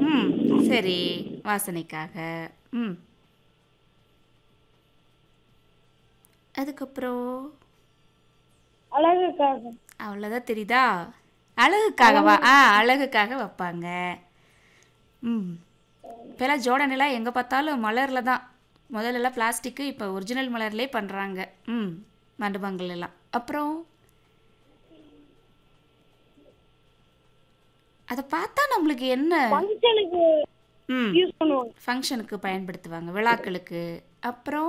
ம் சரி வாசனைக்காக ம் அதுக்கப்புறம் அழகுக்காக அவ்வளோதான் தெரியுதா அழகுக்காகவா ஆ அழகுக்காக வைப்பாங்க ம் இப்போலாம் ஜோடனெல்லாம் எங்கே பார்த்தாலும் மலரில் தான் முதல்லலாம் பிளாஸ்டிக்கு இப்போ ஒரிஜினல் மலர்லேயே பண்ணுறாங்க ம் மண்டபங்கள் எல்லாம் அப்புறம் அதை பார்த்தா நம்மளுக்கு என்ன ஃபங்க்ஷனுக்கு ம் யூஸ் பண்ணுவாங்க ஃபங்க்ஷனுக்கு பயன்படுத்துவாங்க விழாக்களுக்கு அப்புறம்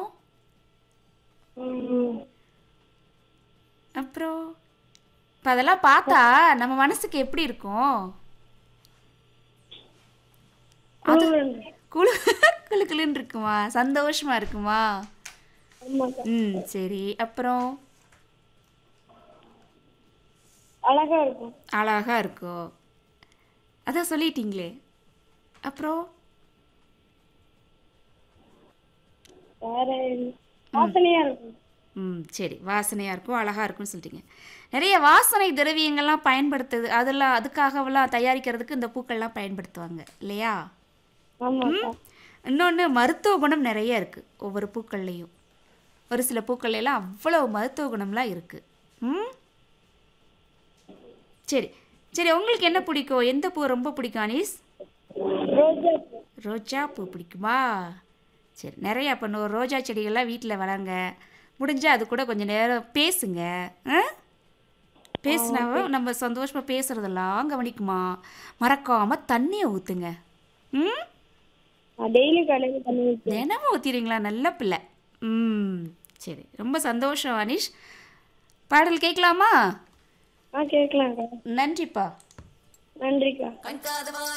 ம். அப்புறம் இப்போ அதெல்லாம் பார்த்தா நம்ம மனசுக்கு எப்படி இருக்கும் குளிருங்க. குளு குளு குளுன்னு இருக்குமா சந்தோஷமா இருக்குமா ஆமாக்கா ம் சரி அப்புறம் அழகா இருக்கும் அழகா இருக்கும் அதான் சொல்லிட்டீங்களே அப்புறம் வேற என்ன? வாசனையா இருக்கும் ம் சரி வாசனையாக இருக்கும் அழகாக இருக்கும்னு சொல்லிட்டீங்க நிறைய வாசனை திரவியங்கள்லாம் பயன்படுத்துது அதெல்லாம் அதுக்காகவெல்லாம் தயாரிக்கிறதுக்கு இந்த பூக்கள்லாம் பயன்படுத்துவாங்க இல்லையா ஆமாக்கா இன்னொன்று மருத்துவ குணம் நிறைய இருக்குது ஒவ்வொரு பூக்கள்லேயும் ஒரு சில பூக்கள்ல எல்லாம் அவ்வளோ மருத்துவ குணம்லாம் இருக்குது ம் சரி சரி உங்களுக்கு என்ன பிடிக்கும் எந்த பூ ரொம்ப பிடிக்கும் அனீஸ் ரோஜா பூ. ரோஜா பூ பிடிக்குமா சரி நிறையா பண்ணுவோம் ரோஜா செடிகள்லாம் வீட்டில் வளங்க முடிஞ்சால் அது கூட கொஞ்சம் நேரம் பேசுங்க ஆ பேசினாவும் நம்ம சந்தோஷமாக பேசுகிறதெல்லாம் கவனிக்குமா மறக்காமல் தண்ணியை ஊற்றுங்க ம் நான் டெய்லி கடையில தண்ணி ஊற்றுவேன் தினமும் ஊற்றிடுங்களா நல்ல பிள்ளை ம் சரி ரொம்ப சந்தோஷம் அனீஷ் பாடல் கேட்கலாமா ஆ கேட்கலாம்க்கா நன்றிப்பா நன்றிக்கா